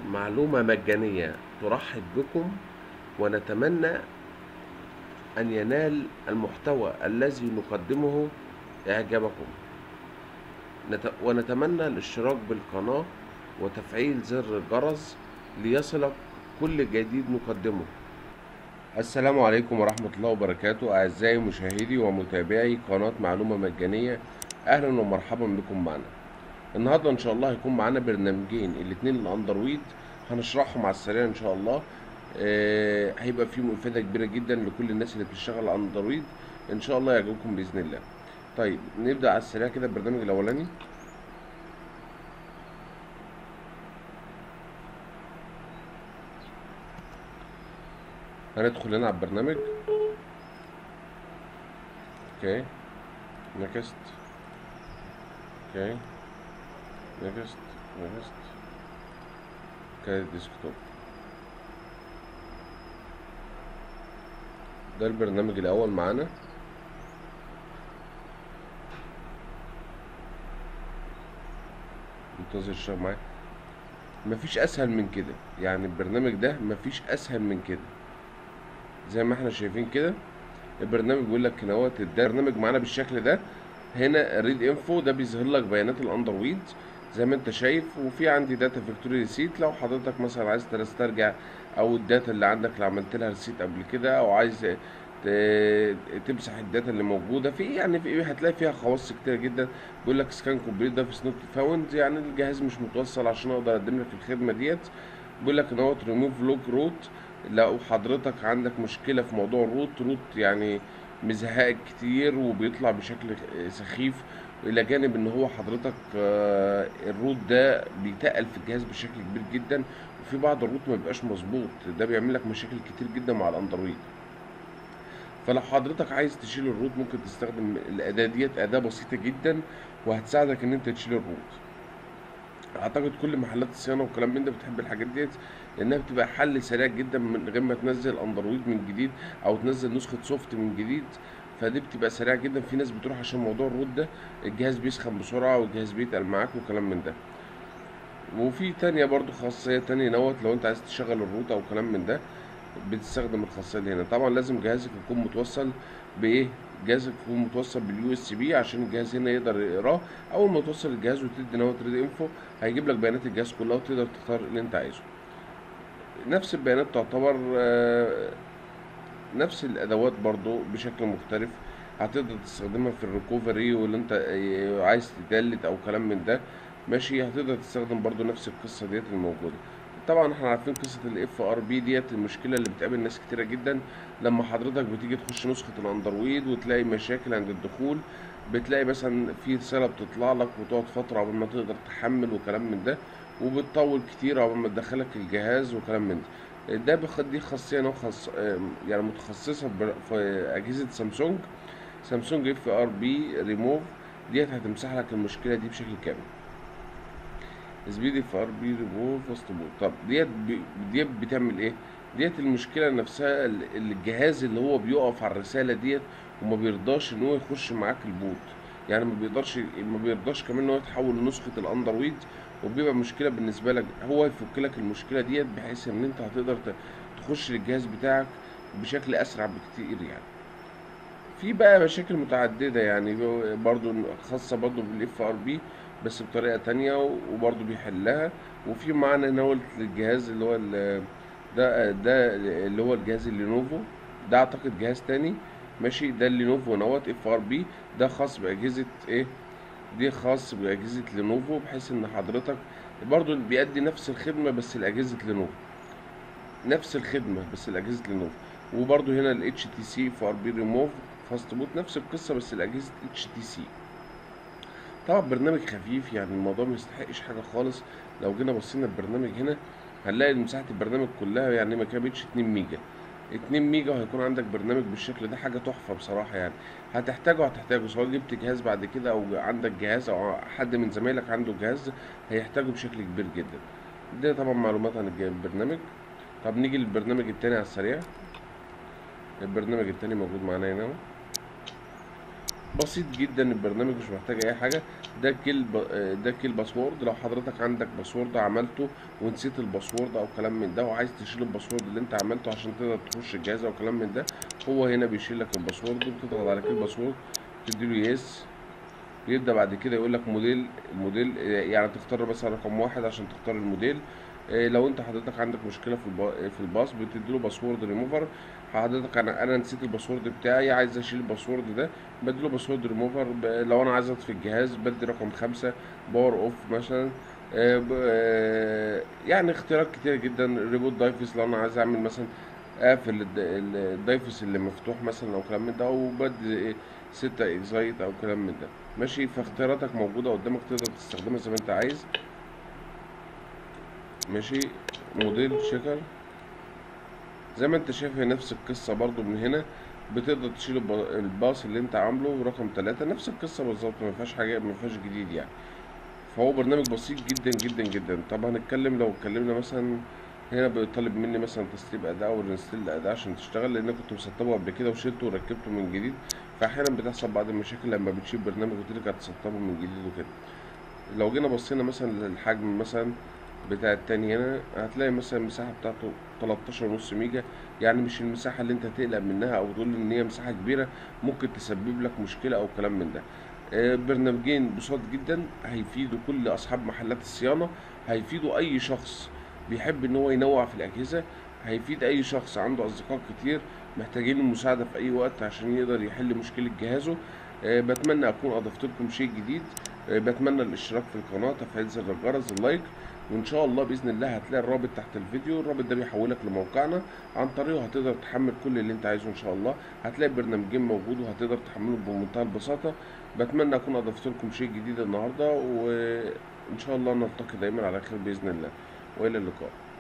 معلومة مجانية ترحب بكم ونتمنى أن ينال المحتوى الذي نقدمه إعجابكم نت- ونتمنى الاشتراك بالقناة وتفعيل زر الجرس ليصلك كل جديد نقدمه السلام عليكم ورحمة الله وبركاته أعزائي مشاهدي ومتابعي قناة معلومة مجانية أهلا ومرحبا بكم معنا النهاردة إن شاء الله هيكون معانا برنامجين الاتنين الأندرويد هنشرحهم على السريع إن شاء الله آه، هيبقى فيهم إفادة كبيرة جدا لكل الناس اللي بتشتغل على أندرويد إن شاء الله يعجبكم بإذن الله طيب نبدأ على السريع كده البرنامج الأولاني هندخل هنا على البرنامج اوكي نكست اوكي نكست نكست اوكي ديسكتوب ده البرنامج الاول معانا منتظر الشغل معايا مفيش اسهل من كده يعني البرنامج ده مفيش اسهل من كده زي ما احنا شايفين كده البرنامج بيقول لك هنا اهوت ده البرنامج معانا بالشكل ده هنا ريد انفو ده بيظهر لك بيانات الاندرويد زي ما انت شايف وفي عندي داتا فاكتوري ريسيت لو حضرتك مثلا عايز تسترجع او الداتا اللي عندك اللي عملت لها ريسيت قبل كده او عايز ت- تمسح الداتا اللي موجوده في يعني في هتلاقي فيها خواص كتير جدا بيقول لك سكان كومبليت ده في نوت فاوند يعني الجهاز مش متوصل عشان اقدر اقدم لك الخدمه ديت بيقول لك ان هو ريموف لوج روت لو حضرتك عندك مشكله في موضوع الروت روت يعني مزهقك كتير وبيطلع بشكل سخيف الى جانب ان هو حضرتك آه، الروت ده بيتقل في الجهاز بشكل كبير جدا وفي بعض الروت ما بيبقاش مظبوط ده بيعمل لك مشاكل كتير جدا مع الاندرويد فلو حضرتك عايز تشيل الروت ممكن تستخدم الاداه ديت اداه بسيطه جدا وهتساعدك ان انت تشيل الروت اعتقد كل محلات الصيانه والكلام من ده بتحب الحاجات ديت لانها بتبقى حل سريع جدا من غير ما تنزل اندرويد من جديد او تنزل نسخه سوفت من جديد فدي بتبقى سريعه جدا في ناس بتروح عشان موضوع الروت ده الجهاز بيسخن بسرعه والجهاز بيتقل معاك وكلام من ده وفي تانية برضو خاصية تانية نوت لو انت عايز تشغل الروت او كلام من ده بتستخدم الخاصية دي هنا طبعا لازم جهازك يكون متوصل بايه جهازك يكون متوصل باليو اس بي عشان الجهاز هنا يقدر يقراه اول ما توصل الجهاز وتدي نوت ريد انفو هيجيب لك بيانات الجهاز كلها وتقدر تختار اللي انت عايزه نفس البيانات تعتبر آه، نفس الادوات برضو بشكل مختلف هتقدر تستخدمها في الريكوفري واللي انت آه، عايز تدلت او كلام من ده ماشي هتقدر تستخدم برضو نفس القصه ديت الموجوده طبعا احنا عارفين قصه الاف ار بي ديت المشكله اللي بتقابل ناس كتيره جدا لما حضرتك بتيجي تخش نسخه الاندرويد وتلاقي مشاكل عند الدخول بتلاقي مثلا في رساله بتطلع لك وتقعد فتره قبل ما تقدر تحمل وكلام من ده وبتطول كتير قبل ما تدخلك الجهاز وكلام من ده ده بيخ- دي خاصيه نوع خاص آم، يعني متخصصه بر- في اجهزه سامسونج سامسونج اف ار بي ريموف ديت هتمسح لك المشكله دي بشكل كامل سبيد اف ار بي ريموف فاست بوت طب ديت ب- ديت بتعمل ايه ديت المشكله نفسها ال- الجهاز اللي هو بيقف على الرساله ديت وما بيرضاش ان هو يخش معاك البوت يعني ما بيقدرش ما بيرضاش كمان ان هو يتحول لنسخه الاندرويد وبيبقى مشكله بالنسبه لك هو يفك لك المشكله ديت بحيث ان انت هتقدر ت- تخش للجهاز بتاعك بشكل اسرع بكتير يعني في بقى مشاكل متعددة يعني برضو خاصة برضو بالاف ار بي بس بطريقة تانية وبرضو بيحلها وفي معانا هنا هو الجهاز اللي هو ال- ده ده اللي هو الجهاز اللينوفو ده اعتقد جهاز تاني ماشي ده اللينوفو نوت اف ار بي ده خاص بأجهزة ايه دي خاص بأجهزة لينوفو بحيث ان حضرتك برضو بيأدي نفس الخدمة بس لأجهزة لينوفو نفس الخدمة بس الأجهزة لينوفو وبرضو هنا ال HTC اف ار بي ريموف فاست بوت نفس القصة بس الأجهزة HTC طبعا برنامج خفيف يعني الموضوع ما يستحقش حاجة خالص لو جينا بصينا البرنامج هنا هنلاقي مساحة البرنامج كلها يعني ما كانتش 2 ميجا 2 ميجا وهيكون عندك برنامج بالشكل ده حاجة تحفة بصراحة يعني هتحتاجه هتحتاجه سواء جبت جهاز بعد كده أو عندك جهاز أو حد من زمايلك عنده جهاز هيحتاجه بشكل كبير جدا دي طبعا معلومات عن الج- البرنامج طب نيجي للبرنامج التاني على السريع البرنامج التاني موجود معانا هنا اهو بسيط جدا البرنامج مش محتاج اي حاجه ده كيل ب... آه، ده كيل باسورد لو حضرتك عندك باسورد عملته ونسيت الباسورد او كلام من ده وعايز تشيل الباسورد اللي انت عملته عشان تقدر تخش الجهاز او كلام من ده هو هنا بيشيل لك الباسورد بتضغط على كيل باسورد تديله يس يبدا بعد كده يقول لك موديل الموديل يعني تختار مثلا رقم واحد عشان تختار الموديل إيه، لو انت حضرتك عندك مشكله في البا... في الباص بتديله باسورد ريموفر حضرتك انا انا نسيت الباسورد بتاعي عايز اشيل الباسورد ده بديله باسورد ريموفر ب... لو انا عايز اطفي الجهاز بدي رقم خمسة باور اوف مثلا آه، ب... آه، يعني اختيارات كتير جدا ريبوت دايفس لو انا عايز اعمل مثلا اقفل الد- ال- الدايفس اللي مفتوح مثلا او كلام من ده او بدي إيه، ستة اكزايت او كلام من ده ماشي فاختياراتك موجودة قدامك تقدر تستخدمها زي ما انت عايز ماشي موديل شيكر زي ما انت شايف هي نفس القصة برضو من هنا بتقدر تشيل الب- الباص اللي انت عامله رقم ثلاثة نفس القصة بالظبط ما فيهاش حاجة ما فيهاش جديد يعني فهو برنامج بسيط جدا جدا جدا طب هنتكلم لو اتكلمنا مثلا هنا بيطلب مني مثلا تسريب اداء او رينستيل اداء عشان تشتغل لان انا كنت مسطبه قبل كده وشلته وركبته من جديد فاحيانا بتحصل بعض المشاكل لما بتشيل برنامج وترجع تسطبه من جديد وكده لو جينا بصينا مثلا للحجم مثلا بتاع التاني هنا هتلاقي مثلا المساحة بتاعته 13 ونص ميجا يعني مش المساحة اللي انت تقلق منها او تقول ان هي مساحة كبيرة ممكن تسبب لك مشكلة او كلام من ده آه، برنامجين بساط جدا هيفيدوا كل اصحاب محلات الصيانة هيفيدوا اي شخص بيحب ان هو ينوع في الاجهزة هيفيد اي شخص عنده اصدقاء كتير محتاجين المساعدة في اي وقت عشان يقدر يحل مشكلة جهازه آه، بتمنى اكون اضفت لكم شيء جديد آه، بتمنى الاشتراك في القناة تفعيل زر الجرس اللايك وان شاء الله باذن الله هتلاقي الرابط تحت الفيديو الرابط ده بيحولك لموقعنا عن طريقه هتقدر تحمل كل اللي انت عايزه ان شاء الله هتلاقي برنامجين موجود وهتقدر تحمله بمنتهى البساطه بتمنى اكون اضفت لكم شيء جديد النهارده وان شاء الله نلتقي دايما على خير باذن الله والى اللقاء